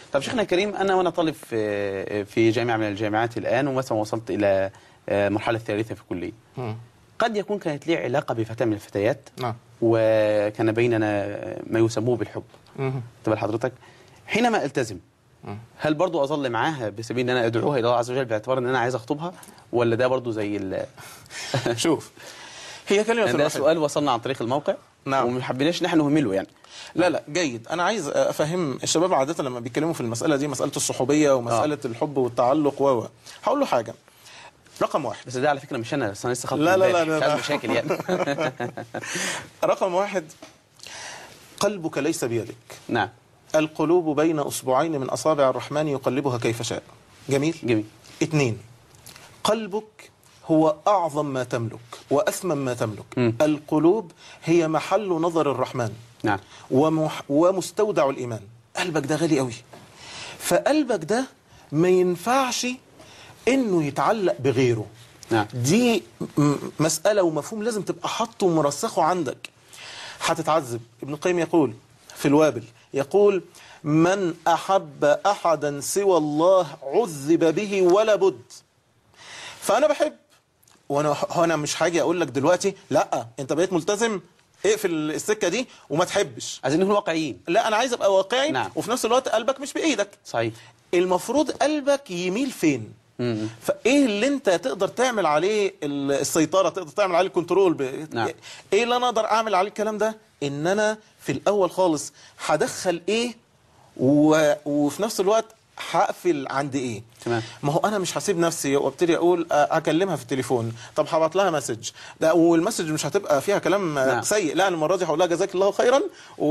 طب شيخنا الكريم انا وانا طالب في في جامعه من الجامعات الان ومثلا وصلت الى آه، المرحله الثالثه في الكليه مم. قد يكون كانت لي علاقه بفتاه من الفتيات نعم وكان بيننا ما يسموه بالحب مم. تبقى حضرتك حينما التزم مم. هل برضو اظل معاها بسبيل ان انا ادعوها الى الله عز وجل باعتبار ان انا عايز اخطبها ولا ده برضو زي ال... شوف هي كلمة يعني ده الواحد. سؤال وصلنا عن طريق الموقع نعم. وما حبيناش ان احنا نهمله يعني لا لا جيد انا عايز افهم الشباب عاده لما بيتكلموا في المساله دي مساله الصحوبيه ومساله آه. الحب والتعلق و و. هقول له حاجه رقم واحد بس ده على فكره مش انا بس انا لسه خاطب لا لا امبارح، لا مش لا. عايز مشاكل يعني رقم واحد قلبك ليس بيدك نعم القلوب بين اصبعين من اصابع الرحمن يقلبها كيف شاء جميل جميل اثنين قلبك هو أعظم ما تملك وأثمن ما تملك مم. القلوب هي محل نظر الرحمن نعم ومح ومستودع الإيمان قلبك ده غالي قوي فقلبك ده ما ينفعش إنه يتعلق بغيره نعم دي م- مسألة ومفهوم لازم تبقى حاطه ومرسخه عندك هتتعذب ابن القيم يقول في الوابل يقول من أحب أحدا سوى الله عذب به ولا بد فأنا بحب وانا انا مش هاجي اقول لك دلوقتي لا انت بقيت ملتزم اقفل السكه دي وما تحبش عايزين نكون واقعيين لا انا عايز ابقى واقعي نعم. وفي نفس الوقت قلبك مش بايدك صحيح المفروض قلبك يميل فين مم. فايه اللي انت تقدر تعمل عليه ال- السيطره تقدر تعمل عليه الكنترول ب... نعم. ايه اللي انا اقدر اعمل عليه الكلام ده ان انا في الاول خالص هدخل ايه و... وفي نفس الوقت هقفل عند ايه تمام. ما هو انا مش هسيب نفسي وابتدي اقول أ- اكلمها في التليفون طب هبعت لها مسج ده والمسج مش هتبقى فيها كلام نعم. نعم. سيء لا أنا المره دي هقول لها جزاك الله خيرا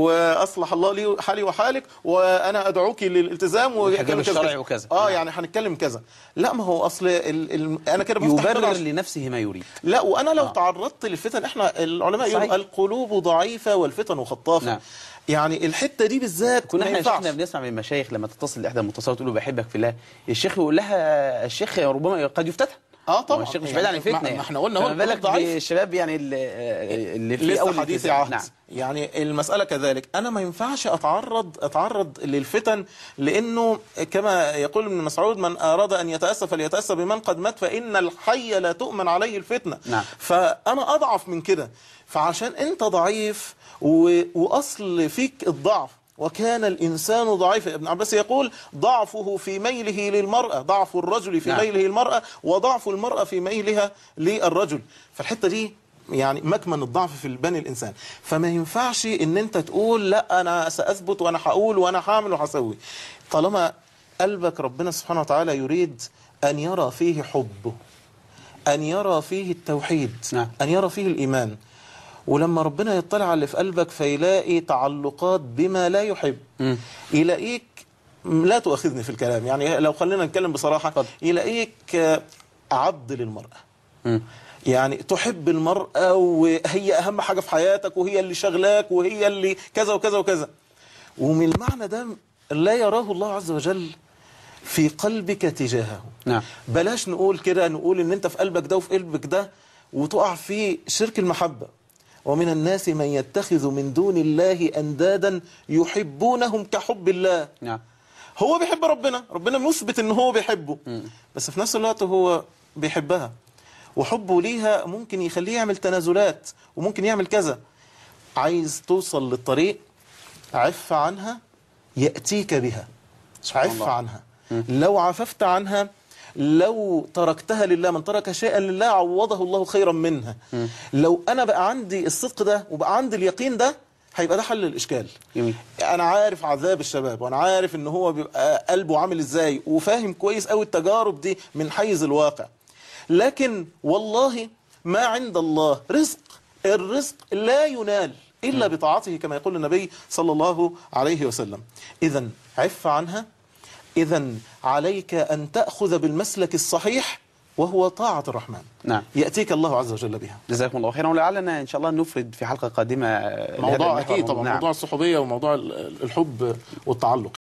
واصلح الله لي حالي وحالك وانا ادعوك للالتزام والحجاب وكذا الشرعي كذا. وكذا. اه نعم. يعني هنتكلم كذا لا ما هو اصل ال... ال... انا كده بفتح يبرر باب لنفسه ما يريد لا وانا لو آه. آه. تعرضت للفتن احنا العلماء صحيح. يقولوا القلوب ضعيفه والفتن خطافه نعم. يعني الحته دي بالذات كنا ما احنا ينفعش شيخنا بنسمع من المشايخ لما تتصل احدى المتصلات تقول له بحبك في الله الشيخ يقول لها الشيخ ربما قد يفتتن اه طبعا الشيخ مش بعيد عن الفتنه ما- يعني ما احنا قلنا هو فما بالك القلوب ضعيف. بالشباب يعني اللي, اللي في لسه اول حديث الالتزام. عهد نعم يعني المسألة كذلك أنا ما ينفعش أتعرض أتعرض للفتن لأنه كما يقول ابن مسعود من أراد أن يتأسى فليتأسى بمن قد مات فإن الحي لا تؤمن عليه الفتنة نعم. فأنا أضعف من كده فعشان أنت ضعيف و... وأصل فيك الضعف وكان الإنسان ضعيفا ابن عباس يقول ضعفه في ميله للمرأة ضعف الرجل في نعم. نعم. ميله المرأة وضعف المرأة في ميلها للرجل فالحتة دي يعني مكمن الضعف في بني الانسان فما ينفعش ان انت تقول لا انا ساثبت وانا هقول وانا هعمل وهسوي طالما قلبك ربنا سبحانه وتعالى يريد ان يرى فيه حبه ان يرى فيه التوحيد نعم. ان يرى فيه الايمان ولما ربنا يطلع على اللي في قلبك فيلاقي تعلقات بما لا يحب مم. يلاقيك لا تؤاخذني في الكلام يعني لو خلينا نتكلم بصراحة اتفضل. يلاقيك آه، عبد للمرأة مم. يعني تحب المرأة وهي أهم حاجة في حياتك وهي اللي شغلاك وهي اللي كذا وكذا وكذا ومن المعنى ده لا يراه الله عز وجل في قلبك تجاهه نعم بلاش نقول كده نقول ان انت في قلبك ده وفي قلبك ده وتقع في شرك المحبة ومن الناس من يتخذ من دون الله أندادا يحبونهم كحب الله نعم هو بيحب ربنا ربنا مثبت ان هو بيحبه بس في نفس الوقت هو بيحبها وحبه ليها ممكن يخليه يعمل تنازلات وممكن يعمل كذا عايز توصل للطريق عف عنها يأتيك بها عف الله. عنها لو عففت عنها لو تركتها لله من ترك شيئا لله عوضه الله خيرا منها لو انا بقى عندي الصدق ده وبقى عندي اليقين ده هيبقى ده حل الاشكال جميل. انا عارف عذاب الشباب وانا عارف ان هو بيبقى قلبه عامل ازاي وفاهم كويس قوي التجارب دي من حيز الواقع لكن والله ما عند الله رزق الرزق لا ينال الا بطاعته كما يقول النبي صلى الله عليه وسلم اذا عف عنها اذا عليك ان تاخذ بالمسلك الصحيح وهو طاعه الرحمن نعم ياتيك الله عز وجل بها جزاكم الله خيرا ولعلنا ان شاء الله نفرد في حلقه قادمه آه، لهذا موضوع المحور. اكيد طبعا نعم. موضوع الصحوبيه وموضوع الحب والتعلق